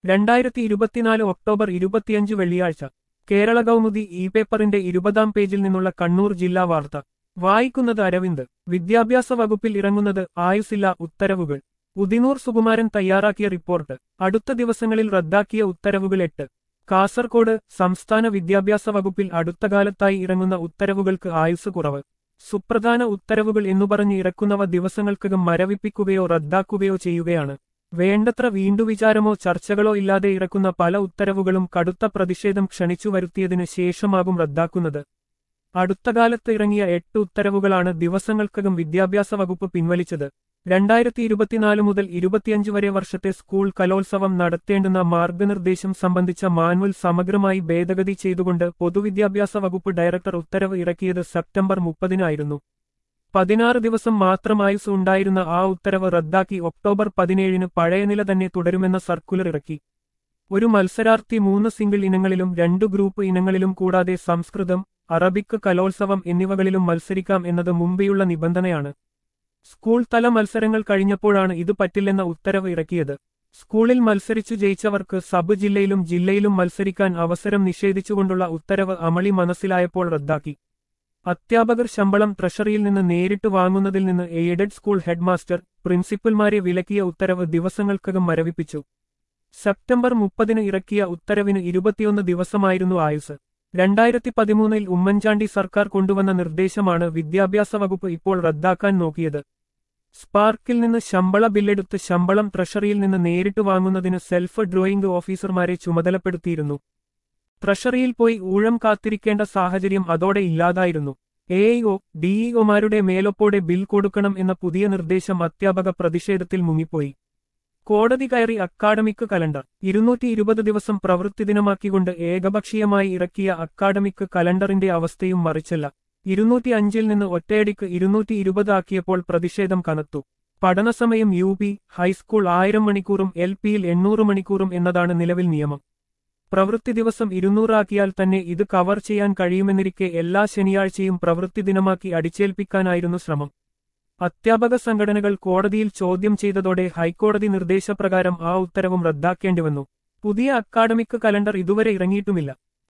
രണ്ടായിരത്തി ഇരുപത്തിനാല് ഒക്ടോബർ ഇരുപത്തിയഞ്ച് വെള്ളിയാഴ്ച കേരള കൗമുദി ഇ പേപ്പറിന്റെ ഇരുപതാം പേജിൽ നിന്നുള്ള കണ്ണൂർ ജില്ലാ വാർത്ത വായിക്കുന്നത് അരവിന്ദ് വിദ്യാഭ്യാസ വകുപ്പിൽ ഇറങ്ങുന്നത് ആയുസില്ല ഉത്തരവുകൾ ഉദിനൂർ സുകുമാരൻ തയ്യാറാക്കിയ റിപ്പോർട്ട് അടുത്ത ദിവസങ്ങളിൽ റദ്ദാക്കിയ ഉത്തരവുകൾ എട്ട് കാസർകോട് സംസ്ഥാന വിദ്യാഭ്യാസ വകുപ്പിൽ അടുത്ത കാലത്തായി ഇറങ്ങുന്ന ഉത്തരവുകൾക്ക് ആയുസ് കുറവ് സുപ്രധാന ഉത്തരവുകൾ എന്നു പറഞ്ഞ് ഇറക്കുന്നവ ദിവസങ്ങൾക്കകം മരവിപ്പിക്കുകയോ റദ്ദാക്കുകയോ ചെയ്യുകയാണ് വേണ്ടത്ര വീണ്ടുവിചാരമോ ചർച്ചകളോ ഇല്ലാതെ ഇറക്കുന്ന പല ഉത്തരവുകളും കടുത്ത പ്രതിഷേധം ക്ഷണിച്ചു വരുത്തിയതിനു ശേഷമാകും റദ്ദാക്കുന്നത് അടുത്ത കാലത്ത് ഇറങ്ങിയ എട്ട് ഉത്തരവുകളാണ് ദിവസങ്ങൾക്കകം വിദ്യാഭ്യാസ വകുപ്പ് പിൻവലിച്ചത് രണ്ടായിരത്തി ഇരുപത്തിനാല് മുതൽ ഇരുപത്തിയഞ്ച് വരെ വർഷത്തെ സ്കൂൾ കലോത്സവം നടത്തേണ്ടുന്ന മാർഗനിർദ്ദേശം സംബന്ധിച്ച മാനുവൽ സമഗ്രമായി ഭേദഗതി ചെയ്തുകൊണ്ട് പൊതുവിദ്യാഭ്യാസ വകുപ്പ് ഡയറക്ടർ ഉത്തരവ് ഇറക്കിയത് സെപ്റ്റംബർ മുപ്പതിനായിരുന്നു പതിനാറ് ദിവസം മാത്രം ആയുസ് ഉണ്ടായിരുന്ന ആ ഉത്തരവ് റദ്ദാക്കി ഒക്ടോബർ പതിനേഴിന് പഴയ നില തന്നെ തുടരുമെന്ന സർക്കുലർ ഇറക്കി ഒരു മത്സരാർത്ഥി മൂന്ന് സിംഗിൾ ഇനങ്ങളിലും രണ്ടു ഗ്രൂപ്പ് ഇനങ്ങളിലും കൂടാതെ സംസ്കൃതം അറബിക് കലോത്സവം എന്നിവകളിലും മത്സരിക്കാം എന്നത് മുമ്പെയുള്ള നിബന്ധനയാണ് സ്കൂൾ തല മത്സരങ്ങൾ കഴിഞ്ഞപ്പോഴാണ് ഇത് പറ്റില്ലെന്ന ഉത്തരവ് ഇറക്കിയത് സ്കൂളിൽ മത്സരിച്ചു ജയിച്ചവർക്ക് സബ് ജില്ലയിലും ജില്ലയിലും മത്സരിക്കാൻ അവസരം നിഷേധിച്ചുകൊണ്ടുള്ള ഉത്തരവ് അമളി മനസ്സിലായപ്പോൾ റദ്ദാക്കി അധ്യാപകർ ശമ്പളം ട്രഷറിയിൽ നിന്ന് നേരിട്ട് വാങ്ങുന്നതിൽ നിന്ന് എയ്ഡഡ് സ്കൂൾ ഹെഡ്മാസ്റ്റർ പ്രിൻസിപ്പൽമാരെ വിലക്കിയ ഉത്തരവ് ദിവസങ്ങൾക്കകം മരവിപ്പിച്ചു സെപ്റ്റംബർ മുപ്പതിന് ഇറക്കിയ ഉത്തരവിന് ഇരുപത്തിയൊന്ന് ദിവസമായിരുന്നു ആയുസ് രണ്ടായിരത്തി പതിമൂന്നിൽ ഉമ്മൻചാണ്ടി സർക്കാർ കൊണ്ടുവന്ന നിർദ്ദേശമാണ് വിദ്യാഭ്യാസ വകുപ്പ് ഇപ്പോൾ റദ്ദാക്കാൻ നോക്കിയത് സ്പാർക്കിൽ നിന്ന് ശമ്പള ബില്ലെടുത്ത് ശമ്പളം ട്രഷറിയിൽ നിന്ന് നേരിട്ട് വാങ്ങുന്നതിന് സെൽഫ് ഡ്രോയിംഗ് ഓഫീസർമാരെ ചുമതലപ്പെടുത്തിയിരുന്നു ട്രഷറിയിൽ പോയി ഊഴം കാത്തിരിക്കേണ്ട സാഹചര്യം അതോടെ ഇല്ലാതായിരുന്നു എഐഒ ഡിഇഒമാരുടെ മേലൊപ്പോടെ ബിൽ കൊടുക്കണം എന്ന പുതിയ നിർദ്ദേശം അധ്യാപക പ്രതിഷേധത്തിൽ മുങ്ങിപ്പോയി കോടതി കയറി അക്കാഡമിക് കലണ്ടർ ഇരുന്നൂറ്റി ഇരുപത് ദിവസം പ്രവൃത്തി ദിനമാക്കിക്കൊണ്ട് ഏകപക്ഷീയമായി ഇറക്കിയ അക്കാഡമിക് കലണ്ടറിന്റെ അവസ്ഥയും മറിച്ചല്ല ഇരുന്നൂറ്റി അഞ്ചിൽ നിന്ന് ഒറ്റയടിക്ക് ഇരുന്നൂറ്റി ഇരുപതാക്കിയപ്പോൾ പ്രതിഷേധം കനത്തു പഠനസമയം യു പി ഹൈസ്കൂൾ ആയിരം മണിക്കൂറും എൽ പിയിൽ എണ്ണൂറ് മണിക്കൂറും എന്നതാണ് നിലവിൽ നിയമം പ്രവൃത്തി ദിവസം ഇരുന്നൂറാക്കിയാൽ തന്നെ ഇത് കവർ ചെയ്യാൻ കഴിയുമെന്നിരിക്കെ എല്ലാ ശനിയാഴ്ചയും പ്രവൃത്തി ദിനമാക്കി അടിച്ചേൽപ്പിക്കാനായിരുന്നു ശ്രമം അധ്യാപക സംഘടനകൾ കോടതിയിൽ ചോദ്യം ചെയ്തതോടെ ഹൈക്കോടതി നിർദ്ദേശപ്രകാരം ആ ഉത്തരവും റദ്ദാക്കേണ്ടിവന്നു പുതിയ അക്കാഡമിക് കലണ്ടർ ഇതുവരെ ഇറങ്ങിയിട്ടുമില്ല